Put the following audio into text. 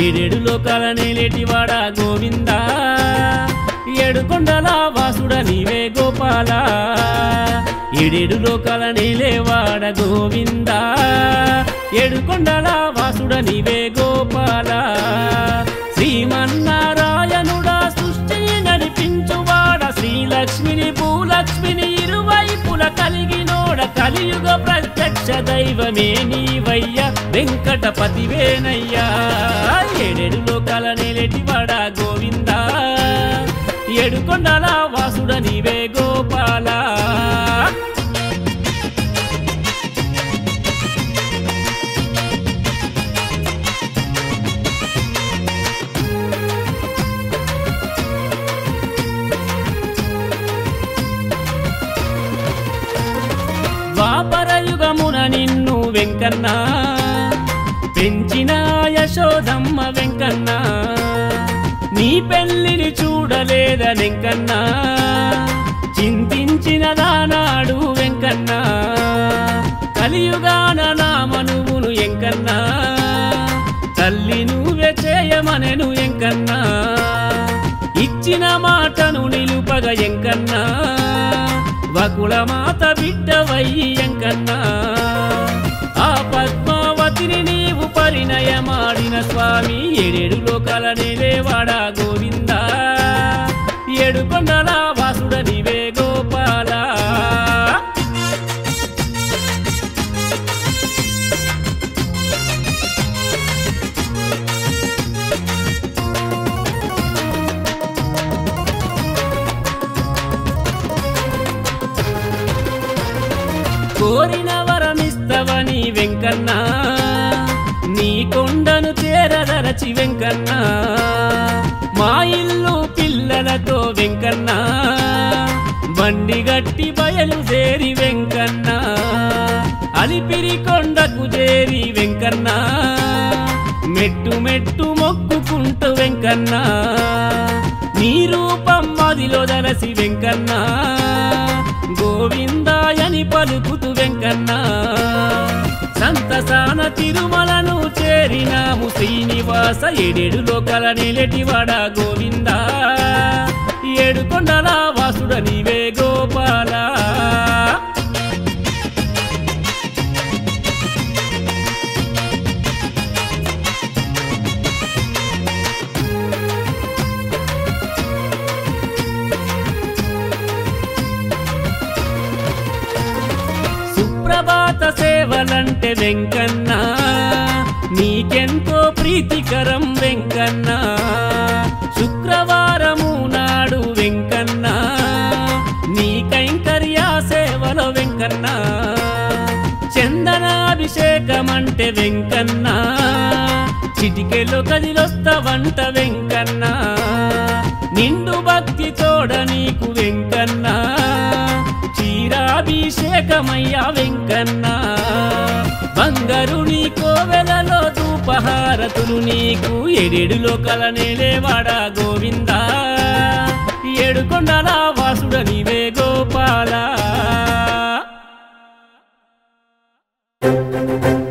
ఏడేడు లోకాల నేలేటివాడ గోవింద ఏడుకొండల వాసుడ నీవే గోపాల ఏడేడు లోకాల నేలేవాడ గోవింద ఏడుకొండల వాసుడ నీవే గోపాల శ్రీమన్నారాయణుడా సృష్టిని నడిపించువాడ శ్రీలక్ష్మిని భూలక్ష్మిని ఇరువైపుల కలిగినోడ కలియుగ ప్రత్యక్ష దైవమే నీవయ్య వెంకటపతివేనయ్యా ఏడేడు లోకాల నేలేటివాడ గోవింద ఏడుకొండల వాసుడ నీవే గోపాల ద్వాపరయుగమున నిన్ను వెంకన్న పెంచిన యశోదమ్మ వెంకన్న నీ పెళ్లిని చూడలేద వెంకన్న చింతించిన దానాడు వెంకన్న కలియుగాన నామనువును ఎంకన్న తల్లి నువ్వే చేయమనెను ఎంకన్నా ఇచ్చిన మాటను నిలుపగ ఎంకన్నా వకుల మాత బిడ్డవయ్యి ఎంకన్నా ఆ పద్మావతిని నీవు పరిణయమాడిన స్వామి ఏడేడు లోకాల నేలేవాడా గోవింద ఏడు కొండల వాసుడ నీవే గోపాల కోరిన వరమిస్తవని వెంకన్న నీ కొండను చేరదరచి వెంకన్న మా ఇల్లు పిల్లలతో వెంకన్న బండి గట్టి బయలుదేరి వెంకన్న అలిపిరి కొండకు చేరి వెంకన్న మెట్టు మెట్టు మొక్కుకుంటూ వెంకన్న నీ రూపం మదిలో దరసి వెంకన్న గోవిందాయని పలుకుతూ వెంకన్న సంతసాన తిరుమలను చేరినాము శ్రీనివాస ఏడేడు లోకల నిలటివాడ గోవింద ఏడు కొండల వాసుడ నీవే గోపాల సుప్రభాత సేవలంటే వెంకన్న నీకెంతో ప్రీతికరం వెంకన్న శుక్రవారము నాడు వెంకన్న నీ కైంకర్య సేవలో వెంకన్న చందనాభిషేకమంటే వెంకన్న చిటికెలో కదిలొస్తావంట వెంకన్న నిండు భక్తి తోడ నీకు వెంకన్న క్షీరాభిషేకమయ్యా వెంకన్న బంగారు నీ కోవెలలో ధూపహారతులు నీకు ఎడెడు లోకల నేలేవాడా గోవింద ఏడు కొండల వాసుడ నీవే గోపాల